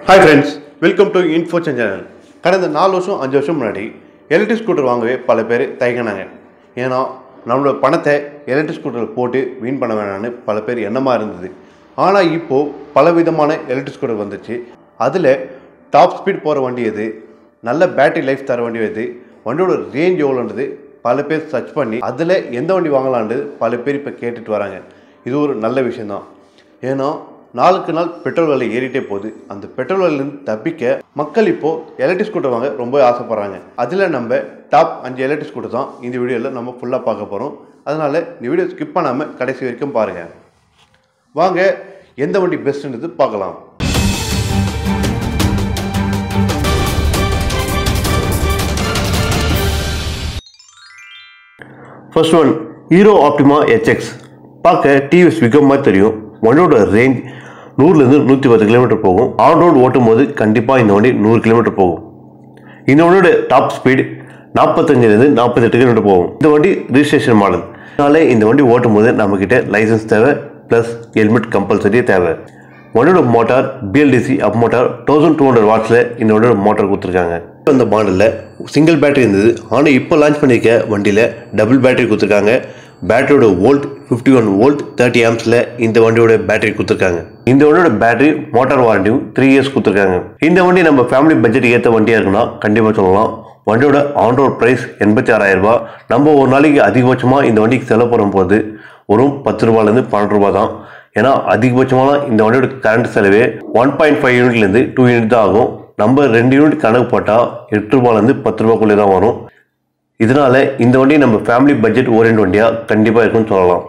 hi friends welcome to info channel கடந்த நாலு வருஷம் அஞ்சு வருஷம் முன்னாடி எலக்ட்ரிக் ஸ்கூட்டர் வாங்கவே பல பேர் தயங்கினாங்க ஏன்னா நம்மளோட பணத்தை எலக்ட்ரிக் ஸ்கூட்டரில் போட்டு வீண் பண்ண வேணாம்னு பல பேர் எண்ணமாக இருந்தது ஆனால் இப்போது பல விதமான எலக்ட்ரிக் ஸ்கூட்டர் வந்துச்சு அதில் டாப் ஸ்பீட் போகிற வண்டி எது நல்ல பேட்டரி லைஃப் தர வண்டி எது வண்டியோட ரேஞ்ச் எவ்வளோன்றது பல பேர் சர்ச் பண்ணி அதில் எந்த வண்டி வாங்கலான்றது பல பேர் இப்போ கேட்டுட்டு வராங்க இது ஒரு நல்ல விஷயந்தான் ஏன்னா நாளுக்கு நாள் பெட்ரோல் விலை ஏறிட்டே போகுது அந்த பெட்ரோல் விலையிலேருந்து தப்பிக்க மக்கள் இப்போது எலக்ட்ரிக் ஸ்கூட்டர் வாங்க ரொம்ப ஆசைப்பட்றாங்க அதில் நம்ம டாப் அஞ்சு எலக்ட்ரிக் ஸ்கூட்டர் தான் இந்த வீடியோவில் நம்ம ஃபுல்லாக பார்க்க போகிறோம் அதனால் இந்த வீடியோ ஸ்கிப் பண்ணாமல் கடைசி வரைக்கும் பாருங்கள் வாங்க எந்த வண்டி பெஸ்ட்டுன்றது பார்க்கலாம் first one Hero Optima HX பார்க்க டிவிஎஸ் விகம் மாதிரி தெரியும் வண்டியோட ரேஞ்ச் நூறுலேருந்து நூற்றி பத்து கிலோமீட்டர் போகும் ஆன் ரோடு ஓட்டும் போது கண்டிப்பாக இந்த வண்டி நூறு கிலோமீட்டர் போகும் இந்த வண்டியோட டாப் ஸ்பீடு நாற்பத்தஞ்சிலேருந்து நாற்பத்தெட்டு கிலோமீட்டர் போகும் இந்த வண்டி ரிஜிஸ்ட்ரேஷன் மாடல் அதனால இந்த வண்டி ஓட்டும் போது நம்மக்கிட்ட லைசன்ஸ் தேவை ப்ளஸ் ஹெல்மெட் கம்பல்சரி தேவை வண்டியோட motor BLDC hub motor thousand two hundred வாட்ஸில் இந்த வண்டியோட மோட்டார் கொடுத்துருக்காங்க அந்த மாடலில் சிங்கிள் பேட்டரி இருந்தது ஆனால் இப்போ லான்ச் பண்ணியிருக்க வண்டியில் டபுள் பேட்டரி கொடுத்துருக்காங்க பேட்டரியோட volt fifty one volt thirty ஆம்ஸில் இந்த வண்டியோட பேட்டரி கொடுத்துருக்காங்க இந்த வண்டியோட பேட்டரி மோட்டார் வாரண்டியும் த்ரீ இயர்ஸ் கொடுத்துருக்காங்க இந்த வண்டி நம்ம ஃபேமிலி பட்ஜெட் ஏற்ற வண்டியாக இருக்குன்னா கண்டிப்பாக சொல்லலாம் வண்டியோட ஆன் ரோட் ப்ரைஸ் எண்பத்தி ஆறாயிரம் ரூபாய் நம்ம ஒரு நாளைக்கு அதிகபட்சமாக இந்த வண்டிக்கு செலவு பண்ணும்போது ஒரு பத்து ரூபாலேருந்து பன்னெண்டு ரூபா தான் ஏன்னா அதிகபட்சமான இந்த வண்டியோட கரண்ட் செலவே ஒன் பாயிண்ட் ஃபைவ் யூனிட்லேருந்து டூ யூனிட் தான் ஆகும் நம்ம ரெண்டு யூனிட் கணக்கு போட்டால் எட்டு ரூபாலேருந்து பத்து ரூபாக்குள்ளே தான் வரும் இதனால இந்த வண்டி நம்ம ஃபேமிலி பட்ஜெட் ஓரியன்ட் வண்டியாக கண்டிப்பாக இருக்கும்னு சொல்லலாம்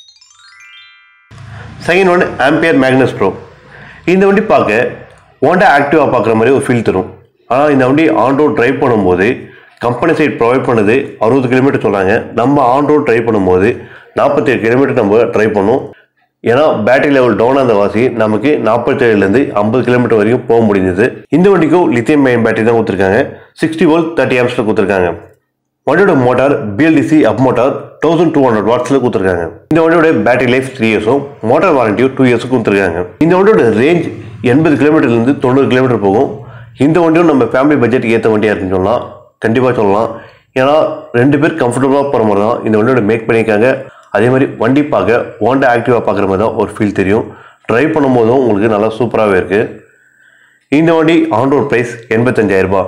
second one Ampere Magnus Pro இந்த வண்டி பார்க்க ஹோண்டா ஆக்டிவாக பார்க்குற மாதிரி ஒரு ஃபீல் தரும் ஆனால் இந்த வண்டி ஆன் ரோட் ட்ரைவ் பண்ணும்போது கம்பெனி சைட் ப்ரொவைட் பண்ணது அறுபது கிலோமீட்டர் சொன்னாங்க நம்ம ஆன் ரோட் ட்ரைவ் பண்ணும்போது நாற்பத்தேழு கிலோமீட்டர் நம்ம ட்ரைவ் பண்ணோம் ஏன்னா பேட்டரி லெவல் டவுன் அந்த வாசி நமக்கு நாற்பத்தேழுலேருந்து ஐம்பது கிலோமீட்டர் வரைக்கும் போக முடிஞ்சது இந்த வண்டிக்கும் லித்தியம் மைன் பேட்டரி தான் கொடுத்துருக்காங்க சிக்ஸ்டி வோல்ட் தேர்ட்டி ஆம்ஸில் கொடுத்துருக்காங்க வண்டியோட motor BLDC hub motor thousand two hundred வாட்ஸில் கொடுத்துருக்காங்க இந்த வண்டியோட பேட்டரி லைஃப் த்ரீ இயர்ஸும் மோட்டார் வாரண்டியும் டூ இயர்ஸும் கொடுத்துருக்காங்க இந்த வண்டியோட ரேஞ்ச் எண்பது கிலோமீட்டர்லேருந்து தொண்ணூறு கிலோமீட்டர் போகும் இந்த வண்டியும் நம்ம ஃபேமிலி பட்ஜெட்டுக்கு ஏற்ற வண்டியாக இருக்குன்னு சொல்லலாம் கண்டிப்பாக சொல்லலாம் ஏன்னா ரெண்டு பேர் கம்ஃபர்டபுளாக போகிற மாதிரி தான் இந்த வண்டியோட மேக் பண்ணியிருக்காங்க அதே மாதிரி வண்டி பார்க்க ஹோண்டா ஆக்டிவாக பார்க்குற மாதிரி தான் ஒரு ஃபீல் தெரியும் ட்ரைவ் பண்ணும்போதும் உங்களுக்கு நல்லா சூப்பராகவே இருக்குது இந்த வண்டி ஆன் ரோட் ப்ரைஸ் எண்பத்தஞ்சாயிரம் ரூபாய்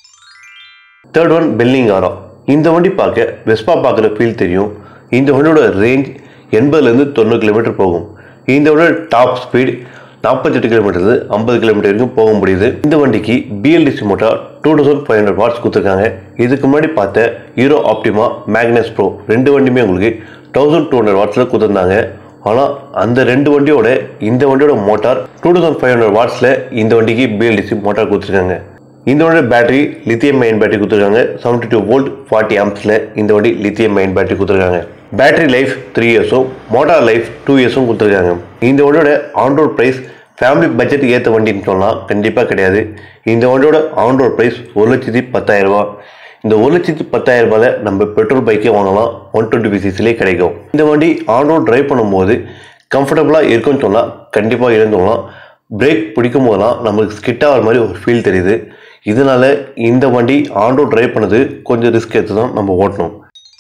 தேர்ட் ஒன் பெல்லிங் ஆரா இந்த வண்டி பார்க்க வெஸ்பா பார்க்குற ஃபீல் தெரியும் இந்த வண்டியோட ரேஞ்ச் எண்பதுலேருந்து தொண்ணூறு கிலோமீட்டர் போகும் இந்த வண்டியோட டாப் ஸ்பீட் நாற்பத்தெட்டு கிலோமீட்டர்லேருந்து ஐம்பது கிலோமீட்டர் வரைக்கும் போக முடியுது இந்த வண்டிக்கு BLDC motor two thousand five hundred watts கொடுத்துருக்காங்க இதுக்கு முன்னாடி பார்த்த ஹீரோ ஆப்டிமா மேக்னஸ் ப்ரோ ரெண்டு வண்டியுமே உங்களுக்கு தௌசண்ட் டூ ஹண்ட்ரட் வாட்ஸில் கொடுத்துருந்தாங்க ஆனால் அந்த ரெண்டு வண்டியோட இந்த வண்டியோட motor two thousand five hundred வாட்ஸில் இந்த வண்டிக்கு பிஎல்டிசி மோட்டார் கொடுத்துருக்காங்க இந்த வண்டியோட பேட்டரி லித்தியம் மைன் பேட்டரி கொடுத்துருக்காங்க செவன்டி டூ வோல்ட் ஃபார்ட்டி ஆம்ஸில் இந்த வண்டி லித்தியம் மைன் பேட்டரி கொடுத்துருக்காங்க பேட்டரி லைஃப் த்ரீ இயர்ஸும் மோட்டார் லைஃப் டூ இயர்ஸும் கொடுத்துருக்காங்க இந்த வண்டியோட ஆன் ரோட் ப்ரைஸ் ஃபேமிலி பட்ஜெட்டுக்கு ஏற்ற வண்டின்னு சொன்னால் கண்டிப்பாக கிடையாது இந்த வண்டியோட ஆன் ரோட் ப்ரைஸ் ஒரு லட்சத்தி பத்தாயிரம் ரூபாய் இந்த ஒரு லட்சத்தி பத்தாயிரம் ரூபாயில் நம்ம பெட்ரோல் பைக்கே வாங்கலாம் ஒன் டுவெண்ட்டி பிசிஸ்லேயே கிடைக்கும் இந்த வண்டி ஆன் ரோட் ட்ரைவ் பண்ணும்போது கம்ஃபர்டபுளாக இருக்குன்னு சொன்னால் கண்டிப்பாக இருந்தோம்லாம் பிரேக் பிடிக்கும் போதெல்லாம் நமக்கு ஸ்கிட் ஆகிற மாதிரி ஒரு ஃபீல் தெரியுது இதனால இந்த வண்டி ஆன் ரோட் ட்ரைவ் பண்ணது கொஞ்சம் ரிஸ்க் எடுத்து தான் நம்ம ஓட்டணும்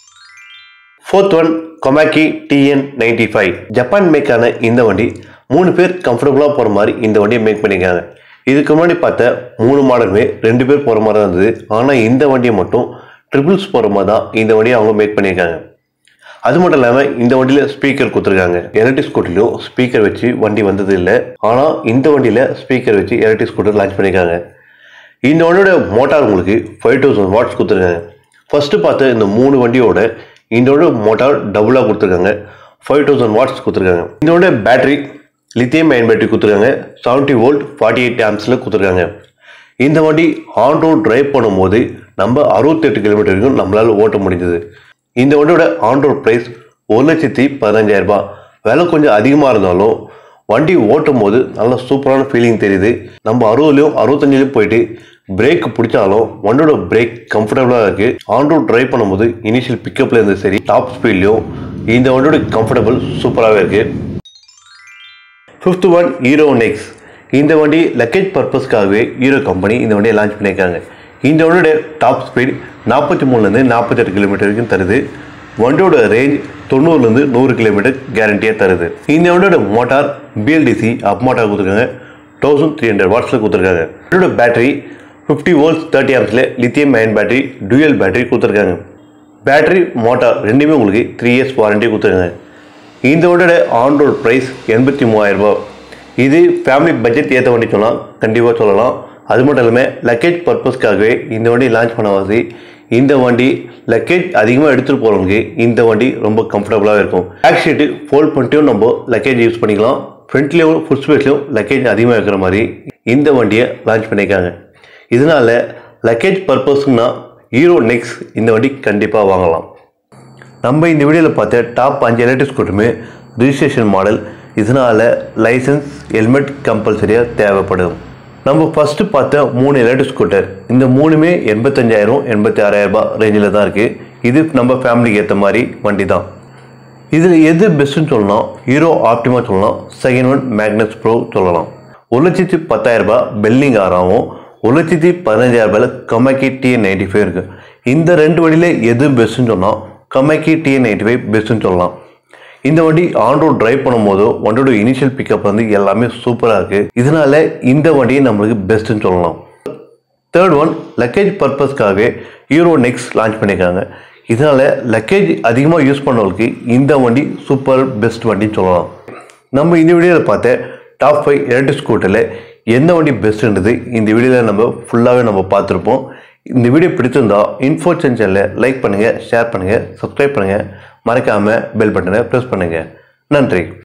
fourth one Komaki TN ninety five Japan மேக்கான இந்த வண்டி மூணு பேர் கம்ஃபர்டபுளாக போகிற மாதிரி இந்த வண்டியை மேக் பண்ணியிருக்காங்க இதுக்கு முன்னாடி பார்த்த மூணு மாடலுமே ரெண்டு பேர் போகிற மாதிரி தான் இருந்தது ஆனால் இந்த வண்டியை மட்டும் ட்ரிபிள்ஸ் போகிற மாதிரி தான் இந்த வண்டியை அவங்க மேக் பண்ணியிருக்காங்க அது மட்டும் இல்லாமல் இந்த வண்டியில் ஸ்பீக்கர் கொடுத்துருக்காங்க எலக்ட்ரிக் ஸ்கூட்டிலையும் ஸ்பீக்கர் வச்சு வண்டி வந்தது இல்லை ஆனால் இந்த வண்டியில் ஸ்பீக்கர் வச்சு எலக்ட்ரிக் ஸ்கூட்டர் லான்ச் பண்ணியிருக்காங்க இந்த வண்டியோட மோட்டார் உங்களுக்கு ஃபைவ் தௌசண்ட் வாட்ஸ் கொடுத்துருக்காங்க ஃபர்ஸ்ட் பார்த்த இந்த மூணு வண்டியோட இதோட மோட்டார் டபுளாக கொடுத்துருக்காங்க ஃபைவ் தௌசண்ட் வாட்ஸ் கொடுத்துருக்காங்க இதோட பேட்டரி லித்தியம் அயன் பேட்டரி கொடுத்துருக்காங்க செவன்ட்டி வோல்ட் ஃபார்ட்டி எயிட் ஆம்ஸில் கொடுத்துருக்காங்க இந்த வண்டி ஆன் ரோட் டிரைவ் பண்ணும்போது நம்ம அறுபத்தெட்டு கிலோமீட்டர் வரைக்கும் நம்மளால் ஓட்ட முடிஞ்சது இந்த வண்டியோட ஆன் ரோட் ப்ரைஸ் ஒரு லட்சத்தி பதினஞ்சாயிரம் ரூபாய் விலை கொஞ்சம் அதிகமாக இருந்தாலும் வண்டி ஓட்டும் போது நல்ல சூப்பரான ஃபீலிங் தெரியுது நம்ம அறுபதுலையும் அறுபத்தஞ்சிலையும் போயிட்டு பிரேக் பிடிச்சாலும் வண்டியோட பிரேக் கம்ஃபர்டபுளாக இருக்கு ஆன் ரோட் ட்ரைவ் பண்ணும்போது இனிஷியல் பிக்கப்ல இருந்து சரி டாப் ஸ்பீட்லையும் இந்த வண்டியோட கம்ஃபர்டபுள் சூப்பராகவே இருக்கு ஃபிஃப்த் ஒன் ஹீரோ நெக்ஸ் இந்த வண்டி லக்கேஜ் பர்பஸ்க்காகவே ஹீரோ கம்பெனி இந்த வண்டியை லான்ச் பண்ணியிருக்காங்க இந்த வண்டியோட டாப் ஸ்பீட் நாற்பத்தி மூணுலேருந்து நாற்பத்தெட்டு கிலோமீட்டர் வரைக்கும் தருது வண்டியோட ரேஞ்ச் தொண்ணூறுலேருந்து நூறு கிலோமீட்டர் கேரண்டியாக தருது இந்த வண்டியோட மோட்டார் பிஎல்டிசி அப் மோட்டார் கொடுத்துருக்காங்க தௌசண்ட் த்ரீ ஹண்ட்ரட் வாட்ஸில் கொடுத்துருக்காங்க வண்டியோட பேட்டரி ஃபிஃப்டி வோல்ட்ஸ் தேர்ட்டி ஆம்ஸில் lithium ion battery dual battery கொடுத்துருக்காங்க பேட்டரி மோட்டார் ரெண்டுமே உங்களுக்கு த்ரீ இயர்ஸ் வாரண்டி கொடுத்துருக்காங்க இந்த வண்டியோட ஆன் ரோட் ப்ரைஸ் எண்பத்தி மூவாயிரம் ரூபாய் இது ஃபேமிலி பட்ஜெட் ஏற்ற வண்டி சொல்லலாம் கண்டிப்பாக சொல்லலாம் அது மட்டும் இல்லாமல் லக்கேஜ் பர்பஸ்க்காகவே இந்த வண்டி லான்ச் பண்ண வாசி இந்த வண்டி லக்கேஜ் அதிகமாக எடுத்துகிட்டு போகிறவங்க இந்த வண்டி ரொம்ப கம்ஃபர்டபுளாக இருக்கும் பேக் ஷீட்டு ஃபோல்ட் பண்ணிட்டும் நம்ம லக்கேஜ் யூஸ் பண்ணிக்கலாம் ஃப்ரண்ட்லேயும் ஃபுட் ஸ்பேஸ்லையும் லக்கேஜ் அதிகமாக இருக்கிற மாதிரி இந்த வண்டியை லான்ச் பண்ணியிருக்காங்க இதனால லக்கேஜ் பர்பஸ்க்குனா ஹீரோ நெக்ஸ் இந்த வண்டி கண்டிப்பாக வாங்கலாம் நம்ம இந்த வீடியோவில் பார்த்த டாப் அஞ்சு எலக்ட்ரிக் ஸ்கூட்டருமே ரிஜிஸ்ட்ரேஷன் மாடல் இதனால் லைசன்ஸ் ஹெல்மெட் கம்பல்சரியாக தேவைப்படும் நம்ம ஃபஸ்ட்டு பார்த்த மூணு எலக்ட்ரிக் ஸ்கூட்டர் இந்த மூணுமே எண்பத்தஞ்சாயிரம் எண்பத்தி ஆறாயிரம் ரூபாய் ரேஞ்சில் தான் இருக்குது இது நம்ம ஃபேமிலிக்கு ஏற்ற மாதிரி வண்டி தான் இதில் எது பெஸ்ட்டுன்னு சொல்லலாம் ஹீரோ ஆப்டிமா சொல்லலாம் செகண்ட் ஒன் மேக்னஸ் ப்ரோ சொல்லலாம் ஒரு லட்சத்தி பத்தாயிரம் ரூபாய் பெல்லிங் ஆறாவும் ஒரு லட்சத்தி பதினஞ்சாயிரம் ரூபாயில் கமாக்கி டிஎன் நைன்டி ஃபைவ் இருக்குது இந்த ரெண்டு வண்டியில் எது பெஸ்ட்டுன்னு சொன்னால் கமாக்கி டிஎன் நைன்டி ஃபைவ் பெஸ்ட்டுன்னு சொல்லலாம் இந்த வண்டி ஆன் ரோட் டிரைவ் பண்ணும்போது வண்டியோட இனிஷியல் பிக்கப் வந்து எல்லாமே சூப்பராக இருக்குது இதனால இந்த வண்டியை நம்மளுக்கு பெஸ்ட்டுன்னு சொல்லலாம் தேர்ட் ஒன் லக்கேஜ் பர்பஸ்க்காகவே ஹீரோ நெக்ஸ் லான்ச் பண்ணியிருக்காங்க இதனால் லக்கேஜ் அதிகமாக யூஸ் பண்ணவங்களுக்கு இந்த வண்டி சூப்பர் பெஸ்ட் வண்டின்னு சொல்லலாம் நம்ம இந்த வீடியோவில் பார்த்த டாப் ஃபைவ் எலக்ட்ரிக் ஸ்கூட்டரில் எந்த வண்டி பெஸ்ட்டுன்றது இந்த வீடியோவில் நம்ம ஃபுல்லாகவே நம்ம பார்த்துருப்போம் இந்த வீடியோ பிடிச்சிருந்தா இன்ஃபோ சேனலில் லைக் பண்ணுங்கள் ஷேர் பண்ணுங்கள் சப்ஸ்கிரைப் பண்ணுங்கள் மறக்காமல் பெல் பட்டனை ப்ரெஸ் பண்ணுங்கள் நன்றி